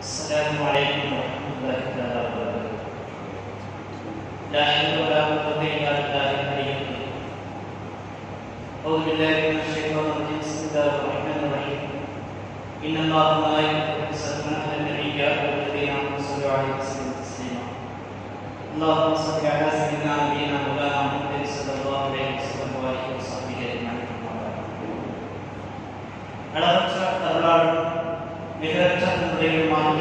السلام عليكم ورحمة الله تعالى وبركاته لا حول ولا قوة إلا بالله العلي العظيم أعوذ بالله من الشيطان الرجيم بسم الله الرحمن الرحيم إن الله وملائكته يصلون على النبي يا أيها الذين آمنوا صلوا عليه وسلموا تسليما اللهم صل على سيدنا نبينا مولانا محمد صلى الله عليه وسلم وآله وصحبه أجمعين அளவற்ற அருளாளர் நிகரற்ற முறையுமாகிய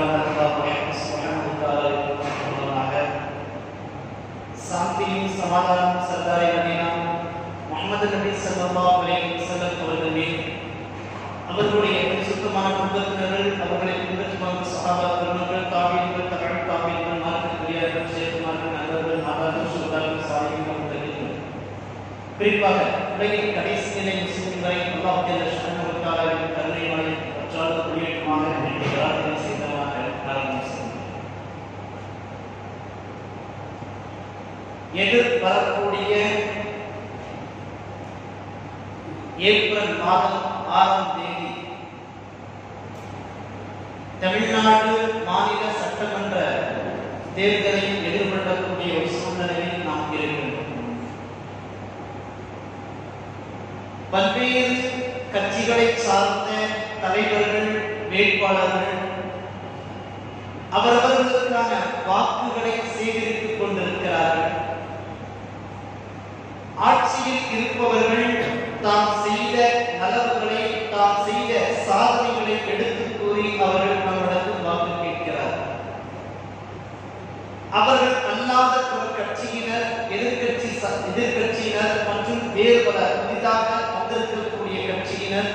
நிலாவதாக சாந்தியும் சமாதானம் சர்தாரி மதீனா முகமது நபி ஸல்லல்லாஹு அலைஹி வஸல்லம் அவர்கள் மீது அவர்களுடைய சுத்தமான குடும்பத்தினர்கள் அவர்களை பின்பற்றி வந்த சஹாபா பெருமக்கள் தாபீன்கள் தகவல் தாபீன்கள் மார்க்க பெரியார்கள் சேகுமார்கள் நண்பர்கள் மாதாக்கள் சுல்தான்கள் சாலிகள் முதலில் குறிப்பாக உலகின் கடைசி நிலை முஸ்லிம் வரை அல்லாஹ் ஜல்ல ஷானுவுக்காக கருணை மழை பற்றாத குடியேற்றமாக என்று பிரார்த்தனை செய்தமாக ஆரம்பம் செய்தோம் எதிர் வரக்கூடிய ஏப்ரல் மாதம் ஆறாம் தேதி தமிழ்நாடு மாநில சட்டமன்ற தேர்தலை எதிர்கொள்ளக்கூடிய ஒரு சூழ்நிலையில் நாம் இருக்கின்றோம் பல்வேறு கட்சிகளை சார்ந்த தலைவர்கள் வேட்பாளர்கள் அவரவர்களுக்கான வாக்குகளை சேகரித்துக் கொண்டிருக்கிறார்கள் ஆட்சியில் இருப்பவர்கள் தாம் செய்த நலவுகளை தாம் செய்த சாதனைகளை எடுத்துக் கூறி அவர்கள் நம்மிடத்தில் வாக்கு கேட்கிறார்கள் அவர்கள் அல்லாத ஒரு கட்சியினர் எதிர்கட்சி ச- எதிர்க்கட்சியினர் மற்றும் வேறு பல புதிதாக வந்திருக்கக்கூடிய கட்சியினர்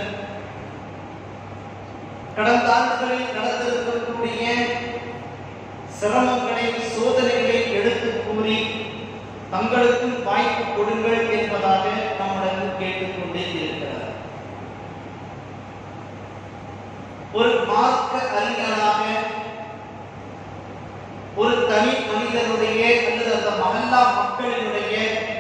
கடந்த ஆண்டுகளில் நடந்திருக்கக்கூடிய சிரமங்களை சோதனைகளை எடுத்து கூறி தங்களுக்கும் வாய்ப்பு கொடுங்கள் என்பதாக நம்மிடம் கேட்டுக்கொண்டே இருக்கிறார் ஒரு மார்க்க அறிஞராக ஒரு தனி மனிதனுடைய அல்லது அந்த மகல்லா மக்களினுடைய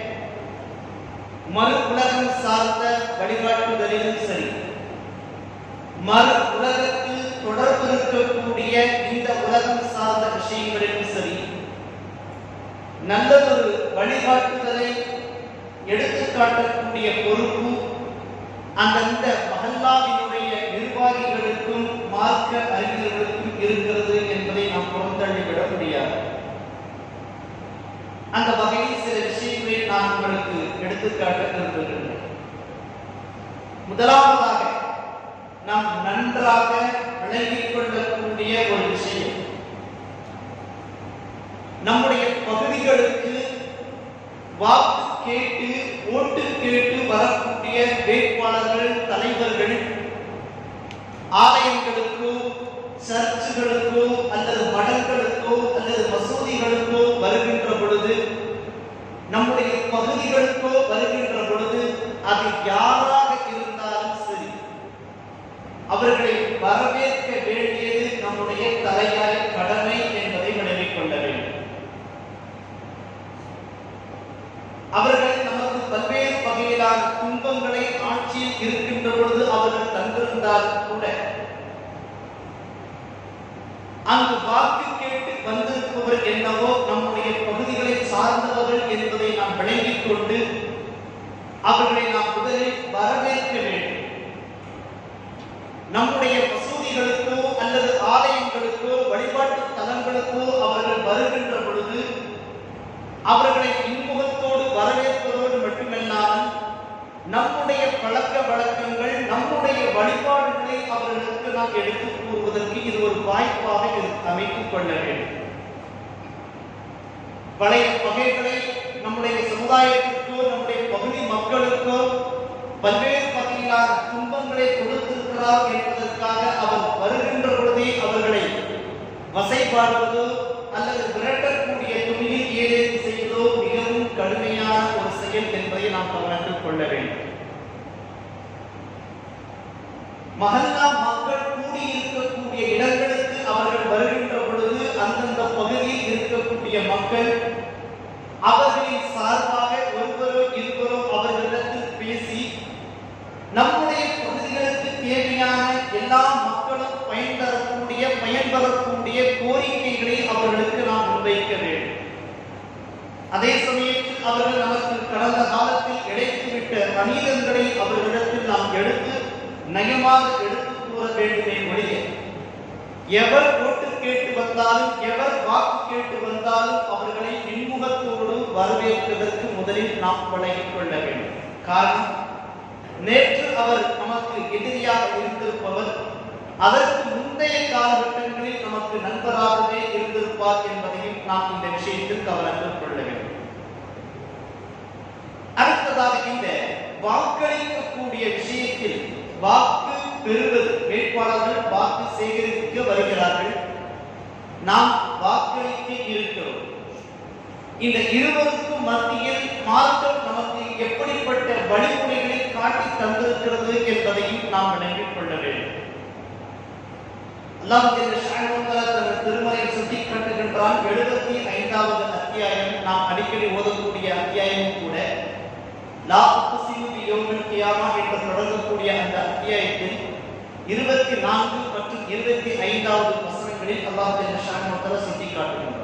மறு உலகம் சார்ந்த வழிகாட்டுதலிலும் சரி மறு உலகத்தில் தொடர்பு இருக்கக்கூடிய இந்த உலகம் சார்ந்த விஷயங்களிலும் சரி நல்லதொரு வழிகாட்டுதலை எடுத்துக்காட்டக்கூடிய பொறுப்பு அந்தந்த மஹல்லாவினுடைய நிர்வாகிகளுக்கும் மார்க்க அறிஞர்களுக்கும் இருக்கிறது என்பதை நாம் புறந்தள்ளிவிட முடியாது அந்த வகையில் சில விஷயங்களை நான் உங்களுக்கு எடுத்துக்காட்ட விரும்புகின்றேன் முதலாவதாக நாம் நன்றாக விளங்கிக் கொள்ளக்கூடிய ஒரு விஷயம் நம்முடைய பகுதிகளுக்கு வாக்கு கேட்டு ஓட்டு கேட்டு வரக்கூடிய வேட்பாளர்கள் தலைவர்கள் ஆலயங்களுக்கோ சர்ச்சுகளுக்கோ அல்லது மடங்களுக்கோ அல்லது மசூதிகளுக்கோ வருகின்ற பொழுது நம்முடைய பகுதிகளுக்கோ வருகின்ற பொழுது அது யாராக இருந்தாலும் சரி அவர்களை வரவேற்க வேண்டியது நம்முடைய தலையாய கடமை என்பதை விளங்கிக் கொள்ள வேண்டும் அவர்கள் நமக்கு பல்வேறு வகையிலான துன்பங்களை ஆட்சியில் இருக்கின்ற பொழுது அவர்கள் தந்திருந்தால் கூட அங்கு வாக்கு கேட்டு வந்திருப்பவர் என்னவோ நம்முடைய பகுதிகளை சார்ந்தவர்கள் என்பதை நாம் விளங்கிக் கொண்டு அவர்களை நாம் முதலில் வரவேற்க வேண்டும் நம்முடைய மசூதிகளுக்கோ அல்லது ஆலயங்களுக்கோ வழிபாட்டு தலங்களுக்கோ அவர்கள் வருகின்ற பொழுது அவர்களை இன்முகத்தோடு வரவேற்பதோடு மட்டுமல்லாமல் நம்முடைய பழக்க வழக்கங்கள் நம்முடைய வழிபாடுகளை அவர்களுக்கு நாம் எடுத்துக் கூறுவதற்கு இது ஒரு வாய்ப்பாக இது அமைத்துக் கொள்ள வேண்டும் பழைய வகைகளை நம்முடைய சமுதாயத்திற்கோ நம்முடைய பகுதி மக்களுக்கோ பல்வேறு வகையிலான துன்பங்களை கொடுத்திருக்கிறார் என்பதற்காக அவர் வருகின்ற பொழுதே அவர்களை வசைபாடுவதோ அல்லது விரட்டக்கூடிய துணியில் ஏதேனும் செய்வதோ மிகவும் கடுமையான ஒரு செயல் என்பதை நாம் கவனத்தில் கொள்ள வேண்டும் மஹல்லா மக்கள் கூடி இருக்கக்கூடிய இடங்களுக்கு அவர்கள் வருகின்ற பொழுது அந்தந்த பகுதியில் இருக்கக்கூடிய மக்கள் அவர்களின் சார்பாக ஒருவரோ இருவரோ அவர்களிடத்தில் பேசி நம்முடைய பகுதிகளுக்கு தேவையான எல்லா மக்களும் பயன் தரக்கூடிய பயன் பயன்பெறக்கூடிய கோரிக்கைகளை அவர்களுக்கு நாம் முன்வைக்க வேண்டும் அதே சமயத்தில் அவர்கள் நமக்கு கடந்த காலத்தில் இழைத்துவிட்ட அநீதங்களை அவர்களிடத்தில் நாம் எடுத்து நயமாக எடுத்து கூற வேண்டுமே ஒழிய எவர் ஓட்டு கேட்டு வந்தாலும் எவர் வாக்கு கேட்டு வந்தாலும் அவர்களை இன்முகத்தோடு வரவேற்பதற்கு முதலில் நாம் பழகிக் கொள்ள வேண்டும் காரணம் நேற்று அவர் நமக்கு எதிரியாக இருந்திருப்பவர் அதற்கு முந்தைய காலகட்டங்களில் நமக்கு நண்பராகவே இருந்திருப்பார் என்பதையும் நாம் இந்த விஷயத்தில் கவனத்தில் கொள்ள வேண்டும் அடுத்ததாக இந்த வாக்களிக்கக்கூடிய விஷயத்தில் வாக்கு பெறுவது வேட்பாளர்கள் வாக்கு சேகரிக்க வருகிறார்கள் நாம் வாக்களிக்க இருக்கிறோம் இந்த இருவருக்கும் மத்தியில் மார்க்கம் நமக்கு எப்படிப்பட்ட வழிமுறைகளை காட்டி தந்திருக்கிறது என்பதையும் நாம் நினைவில் கொள்ள வேண்டும் அல்லாஹ் ஜல்ல ஷானஹு வ தஆலா தனது திருமறையில் சுட்டி காட்டுகின்றான் எழுபத்தி ஐந்தாவது அத்தியாயம் நாம் அடிக்கடி ஓதக்கூடிய அத்தியாயமும் கூட லா உக்ஸிமு பி யௌமில் கியாமா என்று தொடங்கக்கூடிய அந்த அத்தியாயத்தில் இருபத்தி நான்கு மற்றும் இருபத்தி ஐந்தாவது வசனங்களில் அல்லாஹ் ஜல்ல ஷானஹு வ தஆலா சுட்டி காட்டுகின்றான்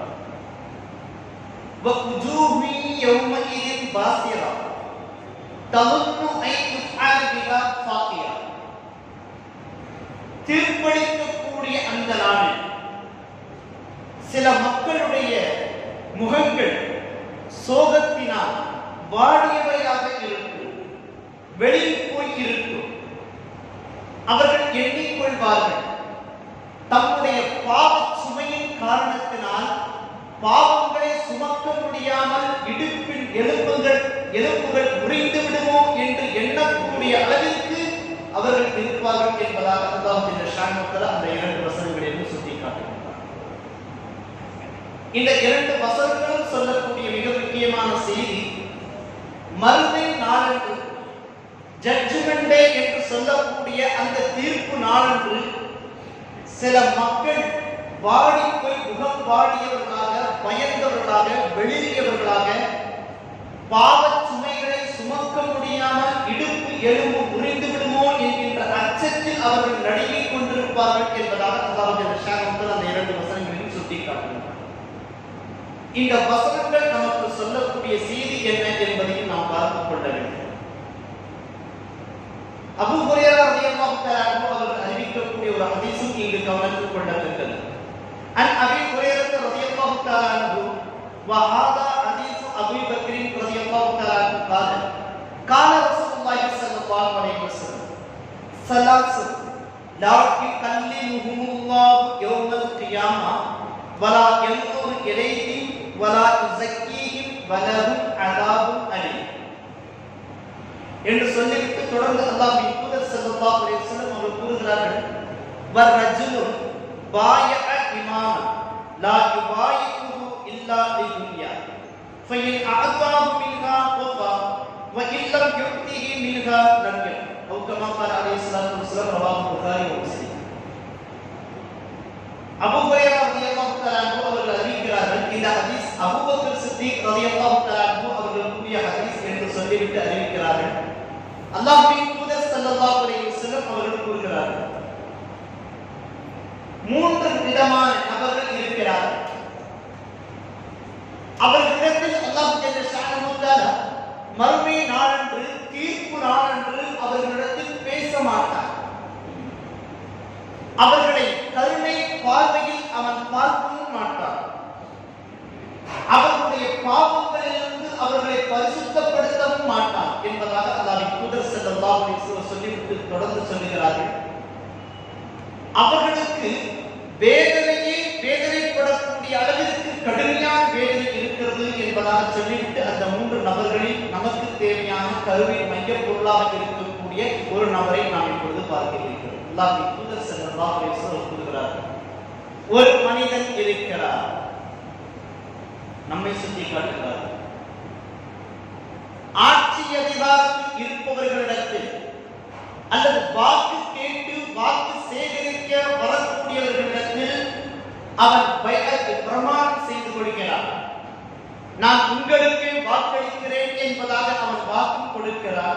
وَوُجُوهٌ يَوْمَئِذٍ بَاسِرَةٌ تَظُنُّ أَن يُفْعَلَ بِهَا فَاقِرَةٌ தீர்ப்பளிக்கக்கூடிய அந்த நாளில் சில மக்களுடைய முகங்கள் சோகத்தினால் வாடியவையாக இருக்கும் வெளியில் போய் இருக்கும் அவர்கள் எண்ணிக்கொள்வார்கள் தம்முடைய பாவச் சுமையின் காரணத்தினால் பாவங்களை சுமக்க முடியாமல் இடுப்பின் எலும்புகள் எலும்புகள் முறிந்து விடுமோ என்று எண்ணக்கூடிய அளவிற்கு அவர்கள் இருப்பார்கள் என்பதாக அல்லாஹ் இந்த ஷானத்தில் அந்த இரண்டு வசனங்களிலும் சுட்டி காட்டுகின்றார் இந்த இரண்டு வசனங்களும் சொல்லக்கூடிய மிக முக்கியமான செய்தி மறுமை நாளன்று ஜட்ஜ்மெண்ட் டே என்று சொல்லக்கூடிய அந்த தீர்ப்பு நாளன்று சில மக்கள் வாடி போய் முகம் வாடியவர்களாக பயந்தவர்களாக வெளியவர்களாக பாவச் சுமைகளை சுமக்க முடியாமல் இடுப்பு எலும்பு முறிந்து விடுமோ என்கின்ற அச்சத்தில் அவர்கள் நடுங்கிக் கொண்டிருப்பார்கள் என்பதாக அல்லாஹ் ஷானத்தில் அந்த இரண்டு வசனங்களையும் சுட்டிக்காட்டுகிறார் இந்த வசனங்கள் நமக்கு சொல்லக்கூடிய செய்தி என்ன என்பதையும் நாம் பார்த்து கொள்ள வேண்டும் அபு ஹுரைரா ரலியல்லாஹு தஆலா அன்ஹு அவர்கள் அறிவிக்கக்கூடிய ஒரு ஹதீஸும் இங்கு கவனத்தில் கொள்ளத்தக்கது அன் அபி ஹுரைரா ரலியல்லாஹு தஆலா அன்ஹு وهذا حديث ابي بكر رضي الله تعالى عنه قال قال رسول الله صلى الله عليه وسلم ثلاث لا يكلمهم الله يوم القيامه ولا ينظر اليهم ولا يزكيهم ولهم عذاب اليم என்று சொல்லிவிட்டு தொடர்ந்து அல்லாஹ்வின் தூதர் ஸல்லல்லாஹு அலைஹி வஸல்லம் அவர்கள் கூறுகிறார்கள் வர்ரஜுலுன் பாயஅ இமாமன் லா யுபாயிகுஹு இல்லா லிதுன்யா ஃபஇன் அஅதாஹு மின்ஹா வஃபா وإن لم يؤته منها لم يقم أو كما قال عليه الصلاة والسلام رواه البخاري ومسلم அபூ ஹுரைரா ரலியல்லாஹு தஆலா அன்ஹு அவர்கள் அறிவிக்கிறார்கள் இந்த ஹதீஸ் அபூபக்கர் சித்திக் ரலியல்லாஹு தஆலா அன்ஹு அவர்கள் கூறிய ஹதீஸ் என்று சொல்லிவிட்டு அறிவிக்கிறார்கள் அல்லாஹ்வின் தூதர் ஸல்லல்லாஹு அலைஹி வஸல்லம் அவர்கள் கூறுகிறார்கள் மூன்று விதமான நபர்கள் இருக்கிறார்கள் அவர்களிடத்தில் அல்லாஹ் ஜல்ல ஷானஹு தஆலா மறுமை நாளன்று தீர்ப்பு நாளன்று அவர்களிடத்தில் பேச மாட்டார் அவர்களை கருணை பார்வையில் அவன் பார்க்கவும் மாட்டான் அவர்களுடைய பாவங்களிலிருந்து அவர்களை பரிசுத்தப்படுத்தவும் மாட்டான் என்பதாக அல்லாஹ் தூதர் ஸல்லல்லாஹு அலைஹி வஸல்லம் சொல்லிவிட்டு தொடர்ந்து சொல்லுகிறார்கள் அவர்களுக்கு வேதனையே வேதனைப்படக்கூடிய அளவிற்கு கடுமையான வேதனை இருக்கிறது என்பதாக சொல்லிவிட்டு அந்த மூன்று நபர்களில் நமக்கு தேவையான கருவி மைய பொருளாக இருக்கக்கூடிய ஒரு நபரை நாம் இப்பொழுது பார்க்க இருக்கிறோம் அல்லாஹ்வின் தூதர் ஸல்லல்லாஹு அலைஹி வஸல்லம் கூறுகிறார்கள் ஒரு மனிதன் இருக்கிறார் நம்மை சுட்டி காட்டுகிறார் ஆட்சி அதிகாரத்தில் இருப்பவர்களிடத்தில் அல்லது வாக்கு கேட்டு வாக்கு சேகரிக்க வரக்கூடியவர்களிடத்தில் அவன் பயத்தை பிரமாணம் செய்து கொள்கிறான் நான் உங்களுக்கு வாக்களிக்கிறேன் என்பதாக அவன் வாக்கு கொடுக்கிறார்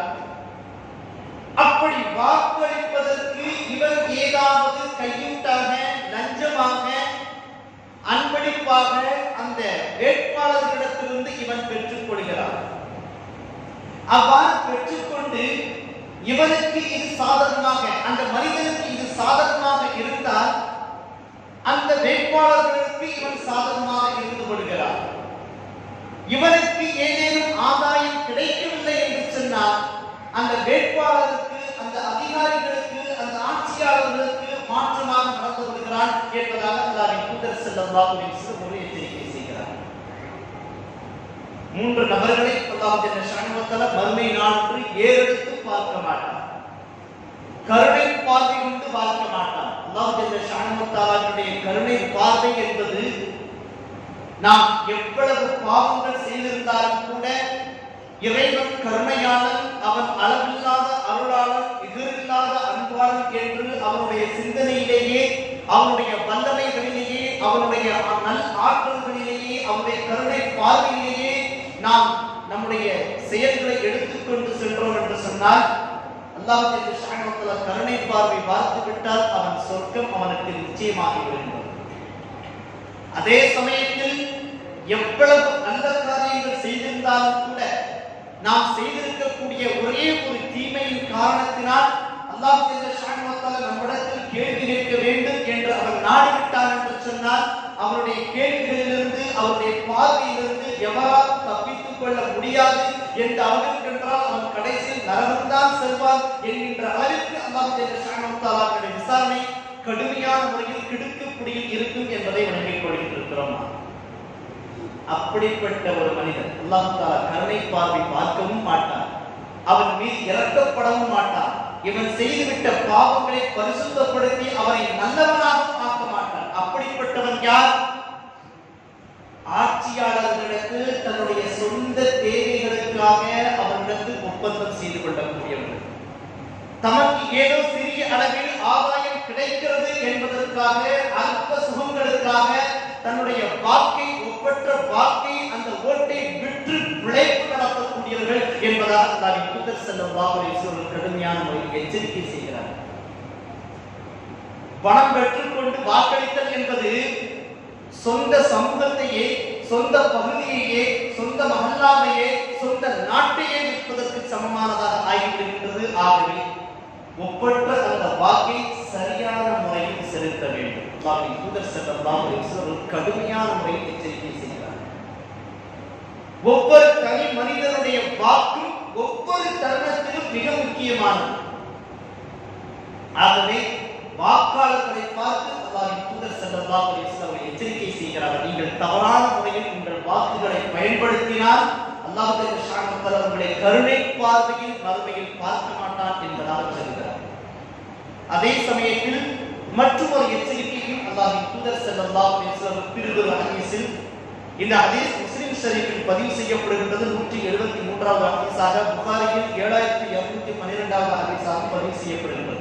அப்படி வாக்களிப்பதற்கு இவர் ஏதாவது கையூட்டாக லஞ்சம் கொஞ்சமாக அன்பளிப்பாக அந்த வேட்பாளர்களிடத்திலிருந்து இவன் பெற்றுக் கொள்கிறான் அவ்வாறு பெற்றுக்கொண்டு இவனுக்கு இது சாதகமாக அந்த மனிதனுக்கு இது சாதகமாக இருந்தால் அந்த வேட்பாளர்களுக்கு இவன் சாதகமாக இருந்து கொள்கிறான் இவனுக்கு ஏதேனும் ஆதாயம் கிடைக்கவில்லை என்று சொன்னால் அந்த வேட்பாளருக்கு அந்த அதிகாரிகளுக்கு அந்த ஆட்சியாளர்களுக்கு மாற்றமாக நடந்து கொள்கிறான் என்பதாக அல்லாஹ்வின் தூதர் ஸல்லல்லாஹு அலைஹி வஸல்லம் ஒரு எச்சரிக்கை செய்கிறார் மூன்று நபர்களை அல்லாஹ் ஜல்ல ஷானு வதஆலா மறுமை நாளன்று ஏறெடுத்து பார்க்க மாட்டான் கருணை பார்வை கொண்டு பார்க்க மாட்டான் அல்லாஹ் ஜல்ல ஷானு வதஆலாவுடைய கருணை பார்வை என்பது நாம் எவ்வளவு பாவங்கள் செய்திருந்தாலும் கூட இறைவன் கருணையாளன் அவன் அளவில்லாத அருளாளன் எதிரில்லாத அன்பாளன் என்று அவனுடைய சிந்தனையிலேயே அவனுடைய வல்லமைகளிலேயே அவனுடைய நல் ஆற்றல்களிலேயே அவனுடைய கருணை பார்வையிலேயே நாம் நம்முடைய செயல்களை எடுத்துக்கொண்டு சென்றோம் என்று சொன்னால் அல்லாஹ் ஜல்ல ஷானு வதஆலா கருணை பார்வை பார்த்து விட்டால் அவன் சொர்க்கம் அவனுக்கு நிச்சயமாகி விடுகிறது அதே சமயத்தில் எவ்வளவு நல்ல காரியங்கள் செய்திருந்தாலும் கூட நாம் செய்திருக்கக்கூடிய ஒரே ஒரு தீமையின் காரணத்தினால் அல்லாஹ் ஜல்ல ஷானு வதஆலா நம்மிடத்தில் கேள்வி கேட்க வேண்டும் என்று அவர் நாடிவிட்டார் என்று சொன்னால் அவருடைய கேள்விகளிலிருந்து அவருடைய பார்வையிலிருந்து எவரால் தப்பித்துக் கொள்ள முடியாது என்ற அளவிற்கு என்றால் அவன் கடைசியில் நரகம்தான் செல்வான் என்கின்ற அளவிற்கு அல்லாஹ் ஜல்ல ஷானு வதஆலாவுடைய விசாரணை கடுமையான முறையில் கிடுக்குப்பிடியில் இருக்கும் என்பதை வழங்கிக் கொண்டிருக்கிறோம் அப்படிப்பட்ட ஒரு மனிதன் அல்லாஹ் தாலா கருணை பார்வை பார்க்கவும் மாட்டான் அவன் மீது இறக்கப்படவும் மாட்டான் இவன் செய்துவிட்ட பாவங்களை பரிசுத்தப்படுத்தி அவனை நல்லவனாகவும் ஆக்க மாட்டான் அப்படிப்பட்டவன் யார் ஆட்சியாளர்களுக்கு தன்னுடைய சொந்த தேவைகளுக்காக அவர்களிடத்தில் ஒப்பந்தம் செய்து கொள்ளக்கூடியவர்கள் தமக்கு ஏதோ சிறிய அளவில் ஆதாயம் கிடைக்கிறது என்பதற்காக அல்ப சுகங்களுக்காக தன்னுடைய வாக்கை ஒப்பற்ற வாக்கை அந்த ஓட்டை விற்று பிழைப்பு நடத்தக்கூடியவர்கள் என்பதாக அல்லாஹ்வின் தூதர் ஸல்லல்லாஹு அலைஹி வஸல்லம் கடுமையான முறையில் எச்சரிக்கை செய்கிறார் பணம் பெற்றுக்கொண்டு வாக்களித்தல் என்பது சொந்த சமூகத்தையே சொந்த பகுதியையே சொந்த மகல்லாவையே சொந்த நாட்டையே விற்பதற்கு சமமானதாக ஆகிவிடுகின்றது ஆகவே ஒப்பற்ற அந்த வாக்கை சரியான முறையில் செலுத்த வேண்டும் அல்லாஹ்வின் தூதர் ஸல்லல்லாஹு அலைஹி வஸல்லம் கடுமையான முறையில் எச்சரிக்கை செய்கிறார் ஒவ்வொரு தனி மனிதனுடைய வாக்கும் ஒவ்வொரு தருணத்திலும் மிக முக்கியமானது ஆகவே வாக்காளர்களை பார்த்து அல்லாஹ்வின் தூதர் ஸல்லல்லாஹு அலைஹி வஸல்லம் எச்சரிக்கை செய்கிறார்கள் நீங்கள் தவறான முறையில் உங்கள் வாக்குகளை பயன்படுத்தினால் அல்லாஹ் ஜல்ல ஷானு தஆலா உங்களை கருணை பார்வையில் மறுமையில் பார்க்க மாட்டான் என்பதாக சொல்கிறார் அதே சமயத்தில் மற்றும் ஒரு எச்சரிக்கையும் அல்லாஹ்வின் தூதர் ஸல்லல்லாஹு அலைஹி வஸல்லம் திருகுரு ஹதீஸில் இந்த ஹதீஸ் முஸ்லிம் ஷரீஃபில் பதிவு செய்யப்படுகின்றது நூற்றி எழுபத்தி மூன்றாவது ஹதீஸாக புகாரியில் ஏழாயிரத்தி இருநூத்தி பன்னிரெண்டாவது ஹதீஸாக பதிவு செய்யப்படுகின்றது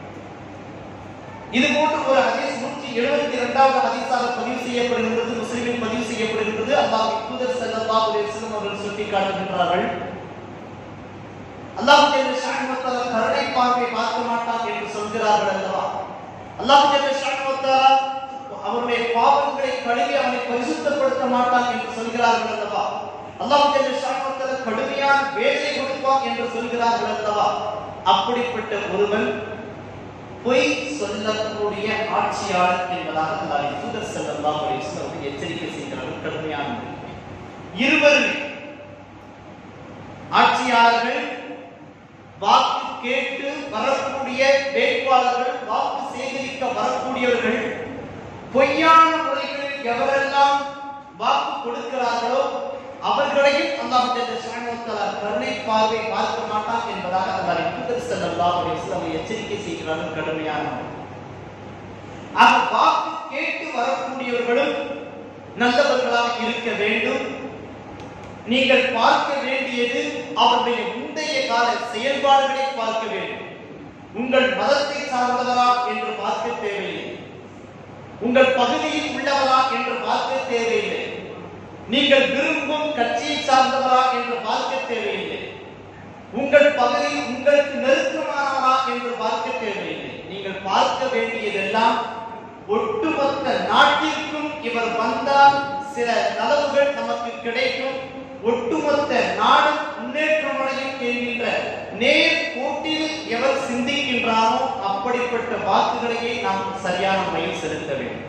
இது போன்ற ஒரு ஹதீஸ் நூற்றி எழுபத்தி இரண்டாவது ஹதீஸாக பதிவு செய்யப்படுகின்றது முஸ்லிமில் பதிவு செய்யப்படுகின்றது அல்லாஹ்வின் தூதர் ஸல்லல்லாஹு அலைஹி வஸல்லம் அவர்கள் சுட்டி காட்டுகின்றார்கள் அல்லாஹ் ஜல்ல ஷானு வதஆலா கருணை பார்வை பார்க்க மாட்டான் என்று சொல்கிறார்கள் அல்லவா அல்லாஹ் ஜல்ல ஷானு வதஆலா அவருடைய பாவங்களை கழுவி அவனை பரிசுத்தப்படுத்த மாட்டான் என்று சொல்கிறார்கள் அல்லவா அல்லாஹ் ஜல்ல ஷானு வதஆலா கடுமையான வேதனை கொடுப்பான் என்று சொல்கிறார்கள் அல்லவா அப்படிப்பட்ட ஒருவன் பொய் சொல்லக்கூடிய ஆட்சியாளர் என்பதாக அல்லாஹ் தூதர் ஸல்லல்லாஹு அலைஹி வஸல்லம் அவர்கள் எச்சரிக்கை செய்கிறார்கள் கடுமையான முறையில். இருவருமே ஆட்சியாளர்கள் வாக்கு கேட்டு வரக்கூடிய வேட்பாளர்கள் வாக்கு சேகரிக்க வரக்கூடியவர்கள் பொய்யான முறைகளில் எவரெல்லாம் வாக்கு கொடுக்கிறார்களோ அவர்களையும் அல்லாஹ் ஜல்ல ஷானு தஆலா கருணை பார்வை பார்க்க மாட்டான் என்பதாக அல்லாஹ் தூதர் ஸல்லல்லாஹு அலைஹி வஸல்லம் எச்சரிக்கை செய்கிறார்கள் கடுமையான முறையில். ஆக வாக்கு கேட்டு வரக்கூடியவர்களும் நல்லவர்களாக இருக்க வேண்டும் நீங்கள் பார்க்க வேண்டியது அவருடைய முந்தைய கால செயல்பாடுகளை பார்க்க வேண்டும் உங்கள் மதத்தை சார்ந்தவரா என்று பார்க்க தேவையில்லை உங்கள் பகுதியில் உள்ளவரா என்று பார்க்க தேவையில்லை நீங்கள் விரும்பும் கட்சியை சார்ந்தவரா என்று பார்க்க தேவையில்லை உங்கள் பகுதியில் உங்களுக்கு நெருக்கமானவரா என்று பார்க்க தேவையில்லை நீங்கள் பார்க்க வேண்டியதெல்லாம் ஒட்டுமொத்த நாட்டிற்கும் இவர் வந்தால் சில நலவுகள் நமக்கு கிடைக்கும் ஒட்டுமொத்த நாடு முன்னேற்றம் அடையும் என்கின்ற நேர் கோட்டில் எவர் சிந்திக்கின்றானோ அப்படிப்பட்ட வாக்குகளையே நாம் சரியான முறையில் செலுத்த வேண்டும்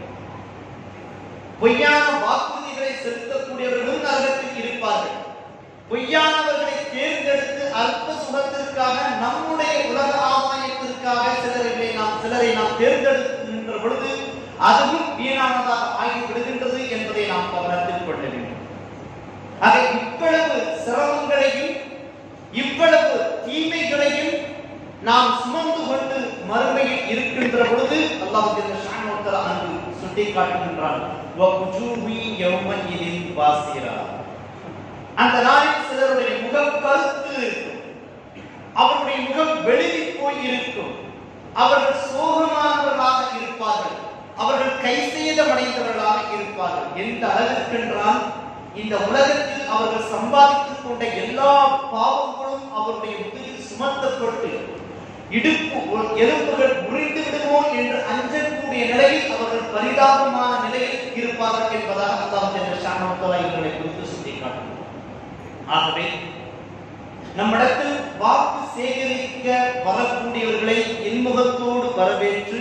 பொய்யான வாக்குறுதிகளை செலுத்தக்கூடியவர்களும் நரகத்தில் இருப்பார்கள் பொய்யானவர்களை தேர்ந்தெடுத்து அற்ப சுகத்திற்காக நம்முடைய உலக ஆதாயத்திற்காக சிலரை நாம் சிலரை நாம் தேர்ந்தெடுக்கின்ற பொழுது அதுவும் வீணானதாக ஆகி விடுகின்றது என்பதை நாம் கவனத்தில் கொள்ள வேண்டும் அதை இவ்வளவு சிரமங்களையும் இவ்வளவு தீமைகளையும் நாம் சுமந்து கொண்டு மறுமையில் இருக்கின்ற பொழுது அல்லாஹ் ஜல்ல ஷானு தஆலா அங்கு சுட்டி காட்டுகின்றான் வ குஜூஹி யௌமஇதின் வாசிரா அந்த நாளில் சிலருடைய முகம் கருத்து இருக்கும் அவருடைய முகம் வெளிரி போய் இருக்கும் அவர்கள் சோகமானவர்களாக இருப்பார்கள் அவர்கள் கை செய்தமடைந்தவர்களாக இருப்பார்கள் எந்த அளவிற்கு என்றால் இந்த உலகத்தில் அவர்கள் சம்பாதித்துக் கொண்ட எல்லா பாவங்களும் அவருடைய முதுகில் சுமத்தப்பட்டு இடுப்பு ஒ- எலும்புகள் முறிந்து விடுமோ என்று அஞ்சக்கூடிய நிலையில் அவர்கள் பரிதாபமான நிலையில் இருப்பார்கள் என்பதாக அல்லாஹ் ஜல்ல ஷானஹு தஆலா இவர்களை குறித்து சுட்டிக்காட்டுகிறார் ஆகவே நம்மிடத்தில் வாக்கு சேகரிக்க வரக்கூடியவர்களை இன்முகத்தோடு வரவேற்று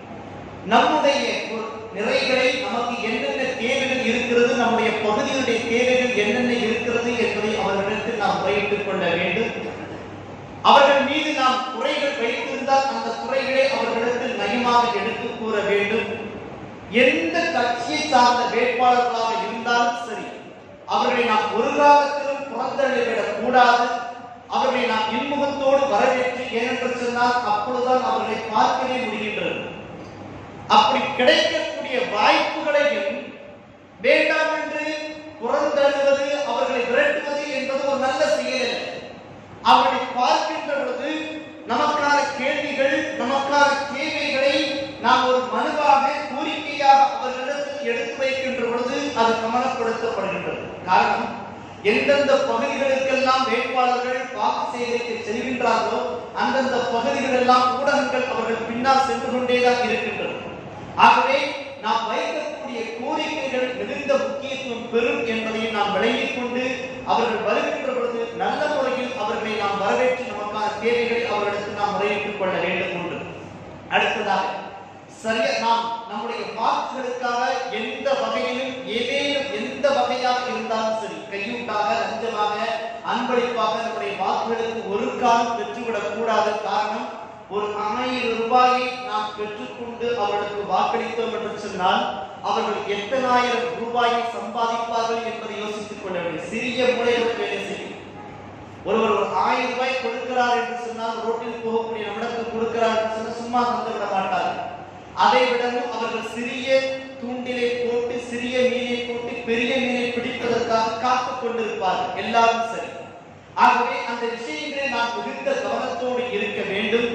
நம்முடைய ஒரு நிறைகளை நமக்கு என்னென்ன தேவைகள் இருக்கிறது நம்முடைய பகுதியுடைய தேவைகள் என்னென்ன இருக்கிறது என்பதை அவர்களிடத்தில் நாம் முறையிட்டுக் கொள்ள வேண்டும் அவர்கள் மீது நாம் குறைகள் வைத்திருந்தால் அந்த குறைகளை அவர்களிடத்தில் நயமாக எடுத்து கூற வேண்டும் எந்த கட்சியை சார்ந்த வேட்பாளர்களாக இருந்தாலும் சரி அவர்களை நாம் ஒரு காலத்திலும் புறந்தள்ளிவிடக் கூடாது அவர்களை நாம் இன்முகத்தோடு வரவேற்று ஏனென்று சொன்னால் அப்பொழுதுதான் அவர்களை பார்க்கவே முடிகின்றது அப்படி கிடைக்கக்கூடிய வாய்ப்புகளையும் வேண்டாம் என்று புறந்தள்ளுவது அவர்களை விரட்டுவது என்பது ஒரு நல்ல செயல் அல்ல அவர்களை பார்க்கின்ற பொழுது நமக்கான கேள்விகள் நமக்கான தேவைகளை நாம் ஒரு மனுவாக கோரிக்கையாக அவர்களிடத்தில் எடுத்து வைக்கின்ற பொழுது அது கவனப்படுத்தப்படுகின்றது காரணம் எந்தெந்த பகுதிகளுக்கெல்லாம் வேட்பாளர்கள் வாக்கு சேகரிக்க செல்கின்றார்களோ அந்தந்த பகுதிகள் எல்லாம் ஊடகங்கள் அவர்கள் பின்னால் சென்று கொண்டேதான் இருக்கின்றது ஆகவே நாம் வைக்கக்கூடிய கோரிக்கைகள் மிகுந்த முக்கியத்துவம் பெறும் என்பதையும் நாம் விளங்கிக் கொண்டு அவர்கள் வருகின்ற பொழுது நல்ல முறையில் அவர்களை நாம் வரவேற்று நமக்கான தேவைகளை அவர்களுக்கு நாம் முறையிட்டுக் கொள்ள வேண்டும் ஒன்று அடுத்ததாக சரியா நாம் நம்முடைய வாக்குகளுக்காக எந்த வகையிலும் ஏதேனும் எந்த வகையாக இருந்தாலும் சரி கையூட்டாக லஞ்சமாக அன்பளிப்பாக நம்முடைய வாக்குகளுக்கு ஒரு காலம் பெற்றுவிடக் கூடாது காரணம் ஒரு ஆயிரம் ரூபாயை நாம் பெற்றுக்கொண்டு அவர்களுக்கு வாக்களித்தோம் என்று சொன்னால் அவர்கள் எத்தனாயிரம் ரூபாயை சம்பாதிப்பார்கள் என்பதை யோசித்துக் கொள்ள வேண்டும் சிறிய மூலையில் வேலை செய்யும் ஒருவர் ஒரு ஆயிரம் ரூபாய் கொடுக்கிறார் என்று சொன்னால் ரோட்டில் போகக்கூடிய நம்மிடத்தில் கொடுக்கிறார் என்று சொன்னால் சும்மா தந்து விட மாட்டார்கள் அதை விடவும் அவர்கள் சிறிய தூண்டிலை போட்டு சிறிய மீனை போட்டு பெரிய மீனை பிடிப்பதற்காக காத்துக் கொண்டிருப்பார்கள் எல்லாரும் சரி ஆகவே அந்த விஷயங்களில் நாம் மிகுந்த கவனத்தோடு இருக்க வேண்டும்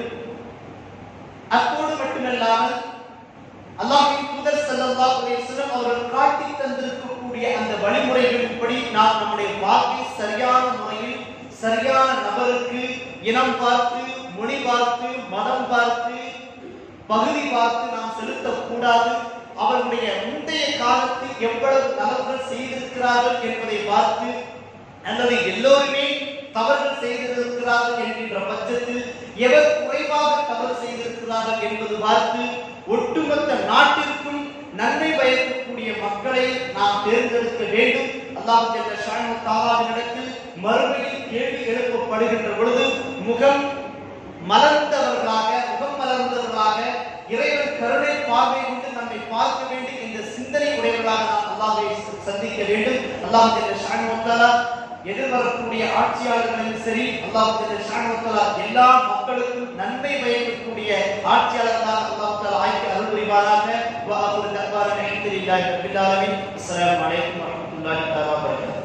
அத்தோடு மட்டுமல்லாமல் அல்லாஹ்வின் தூதர் ஸல்லல்லாஹு அலைஹி வஸல்லம் அவர்கள் காட்டி தந்திருக்கக்கூடிய அந்த வழிமுறைகளின்படி நாம் நம்முடைய வாக்கை சரியான முறையில் சரியான நபருக்கு இனம் பார்த்து மொழி பார்த்து மதம் பார்த்து பகுதி பார்த்து நாம் செலுத்தக்கூடாது அவர்களுடைய முந்தைய காலத்தில் எவ்வளவு நலவுகள் செய்திருக்கிறார்கள் என்பதை பார்த்து அல்லது எல்லோருமே தவறுகள் செய்திருக்கிறார்கள் என்கின்ற பட்சத்தில் எவர் குறைவாக தவறு செய்திருக்கிறார்கள் என்பது பார்த்து ஒட்டுமொத்த நாட்டிற்கும் நன்மை பயக்கக்கூடிய மக்களை நாம் தேர்ந்தெடுக்க வேண்டும் அல்லாஹ் ஜல்ல ஷானு தாலாவினிடத்தில் மறுமையில் கேள்வி எழுப்பப்படுகின்ற பொழுது முகம் மலர்ந்தவர்களாக முகம் மலர்ந்தவர்களாக இறைவன் கருணை பார்வை கொண்டு நம்மை பார்க்க வேண்டும் என்ற சிந்தனை உடையவர்களாக நாம் அல்லாஹ்வை சந்திக்க வேண்டும் அல்லாஹ் ஜல்ல ஷானு தாலா எதிர்வரக்கூடிய ஆட்சியாளர்களும் சரி அல்லாஹ் ஜல்ல ஷானு தாலா எல்லா மக்களுக்கும் நன்மை பயக்கக்கூடிய ஆட்சியாளர்களாக அல்லாஹ் தாலா ஆக்கி அருள் புரிவாராக வ ஆகுரு தக்வாரன் அல்ஹம்துலில்லாஹி ரப்பில் ஆலமீன் அஸ்ஸலாமு அலைக்கும் வரஹ்மத்துல்லாஹி தஆலா வபரகாத்துஹு